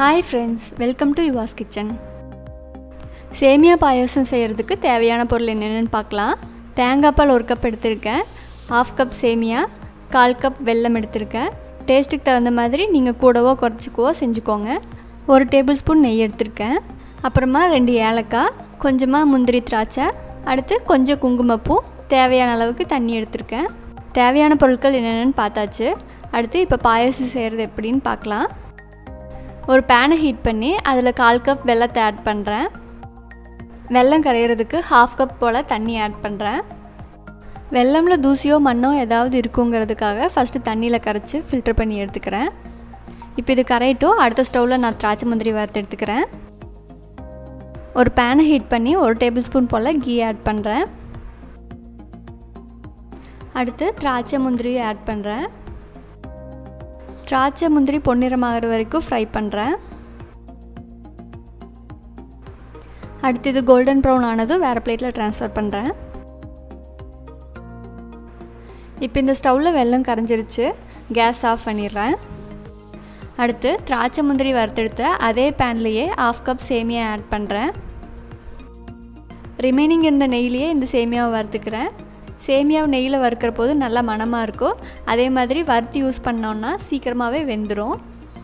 hi friends welcome to Yuva's kitchen சேமியா பாயாசம் செய்கிறதுக்கு தேவையான பொருள் என்னென்னு பார்க்கலாம் தேங்காய் பால் ஒரு கப் எடுத்திருக்கேன் ஹாஃப் கப் சேமியா கால் கப் வெல்லம் எடுத்திருக்கேன் டேஸ்ட்டுக்கு தகுந்த மாதிரி நீங்கள் கூடவோ குறைச்சிக்கவோ செஞ்சுக்கோங்க ஒரு டேபிள் ஸ்பூன் நெய் எடுத்திருக்கேன் அப்புறமா ரெண்டு ஏலக்காய் கொஞ்சமாக முந்திரி திராட்சை அடுத்து கொஞ்சம் குங்குமப்பூ தேவையான அளவுக்கு தண்ணி எடுத்திருக்கேன் தேவையான பொருட்கள் என்னென்னு பார்த்தாச்சு அடுத்து இப்போ பாயாசம் செய்கிறது எப்படின்னு பார்க்கலாம் ஒரு பேனை ஹீட் பண்ணி அதில் கால் கப் வெள்ளத்தை ஆட் பண்ணுறேன் வெல்லம் கரையிறதுக்கு ஹாஃப் கப் போல் தண்ணி ஆட் பண்ணுறேன் வெள்ளமில் தூசியோ மண்ணோ ஏதாவது இருக்குங்கிறதுக்காக ஃபஸ்ட்டு தண்ணியில் கரைச்சி ஃபில்டர் பண்ணி எடுத்துக்கிறேன் இப்போ இது கரையட்டும் அடுத்த ஸ்டவ்வில் நான் திராட்சை முந்திரி வறுத்து எடுத்துக்கிறேன் ஒரு பேனை ஹீட் பண்ணி ஒரு டேபிள் ஸ்பூன் போல் கீ ஆட் பண்ணுறேன் அடுத்து திராட்சை முந்திரியை ஆட் பண்ணுறேன் திராட்சை முந்திரி பொன்னிறமாகிற வரைக்கும் ஃப்ரை பண்ணுறேன் அடுத்து இது கோல்டன் ப்ரௌன் ஆனதும் வேறு பிளேட்டில் ட்ரான்ஸ்ஃபர் பண்ணுறேன் இப்போ இந்த ஸ்டவ்வில் வெல்லம் கரைஞ்சிருச்சு கேஸ் ஆஃப் பண்ணிடுறேன் அடுத்து திராட்சை முந்திரி வறுத்தெடுத்த அதே பேன்லேயே ஆஃப் கப் சேமியா ஆட் பண்ணுறேன் ரிமைனிங் இந்த நெய்லேயே இந்த சேமியாவை வறுத்துக்கிறேன் சேமியாவை நெய்யில் வறுக்கிற போது நல்லா மணமாக இருக்கும் அதே மாதிரி வறுத்து யூஸ் பண்ணோன்னா சீக்கிரமாகவே வெந்துடும்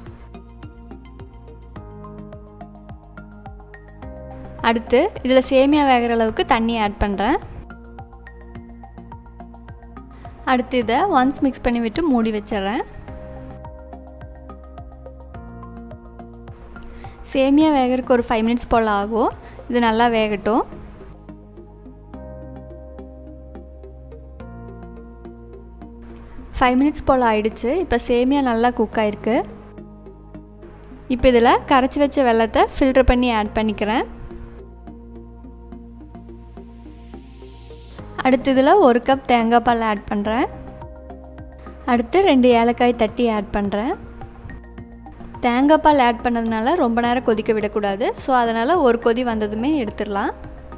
அடுத்து இதில் சேமியா வேகிற அளவுக்கு தண்ணி ஆட் பண்ணுறேன் அடுத்து இதை ஒன்ஸ் மிக்ஸ் பண்ணி விட்டு மூடி வச்சிட்றேன் சேமியா வேகிறதுக்கு ஒரு ஃபைவ் மினிட்ஸ் போல் ஆகும் இது நல்லா வேகட்டும் ஃபைவ் மினிட்ஸ் போல் ஆயிடுச்சு இப்போ சேமியா நல்லா குக் ஆயிருக்கு இப்போ இதில் கரைச்சி வச்ச வெள்ளத்தை ஃபில்டர் பண்ணி ஆட் பண்ணிக்கிறேன் அடுத்து இதில் ஒரு கப் தேங்காய் பால் ஆட் பண்ணுறேன் அடுத்து ரெண்டு ஏலக்காய் தட்டி ஆட் பண்ணுறேன் தேங்காய் பால் ஆட் பண்ணதுனால ரொம்ப நேரம் கொதிக்க விடக்கூடாது ஸோ அதனால் ஒரு கொதி வந்ததுமே எடுத்துடலாம்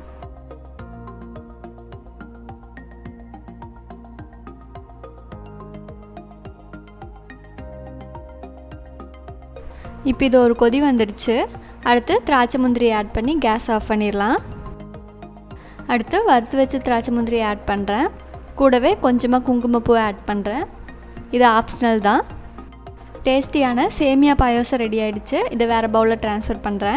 இப்போ இது ஒரு கொதி வந்துடுச்சு அடுத்து திராட்சை முந்திரி ஆட் பண்ணி கேஸ் ஆஃப் பண்ணிடலாம் அடுத்து வறுத்து வச்ச திராட்சை முந்திரி ஆட் பண்ணுறேன் கூடவே கொஞ்சமாக குங்குமப்பூ ஆட் பண்ணுறேன் இது ஆப்ஷனல் தான் டேஸ்டியான சேமியா பாயாசம் ரெடி ஆகிடுச்சு இதை வேறு பவுலில் ட்ரான்ஸ்ஃபர் பண்ணுறேன்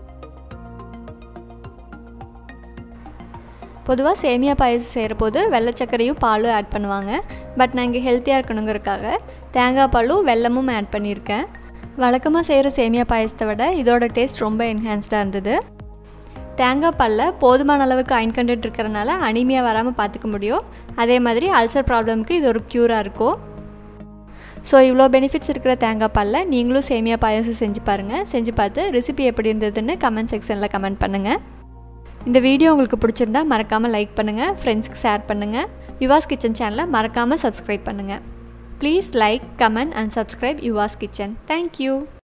பொதுவாக சேமியா பாயசம் செய்கிற போது வெள்ளை சர்க்கரையும் பாலும் ஆட் பண்ணுவாங்க பட் நான் இங்கே ஹெல்த்தியாக இருக்கணுங்கிறதுக்காக தேங்காய் பாலும் வெல்லமும் ஆட் பண்ணியிருக்கேன் வழக்கமாக செய்கிற சேமியா பாயசத்தை விட இதோட டேஸ்ட் ரொம்ப என்ஹான்ஸ்டாக இருந்தது தேங்காய் பாலில் போதுமான அளவுக்கு அயன் கண்டென்ட் இருக்கிறனால அனிமியா வராமல் பார்த்துக்க முடியும் அதே மாதிரி அல்சர் ப்ராப்ளம்க்கு இது ஒரு க்யூராக இருக்கும் ஸோ இவ்வளோ பெனிஃபிட்ஸ் இருக்கிற தேங்காய் பாலில் நீங்களும் சேமியா பாயாசம் செஞ்சு பாருங்கள் செஞ்சு பார்த்து ரெசிபி எப்படி இருந்ததுன்னு கமெண்ட் செக்ஷனில் கமெண்ட் பண்ணுங்கள் இந்த வீடியோ உங்களுக்கு பிடிச்சிருந்தா மறக்காமல் லைக் பண்ணுங்கள் ஃப்ரெண்ட்ஸ்க்கு ஷேர் பண்ணுங்கள் யுவாஸ் கிச்சன் சேனலை மறக்காமல் சப்ஸ்கிரைப் பண்ணுங்கள் please like comment and subscribe Yuva's kitchen thank you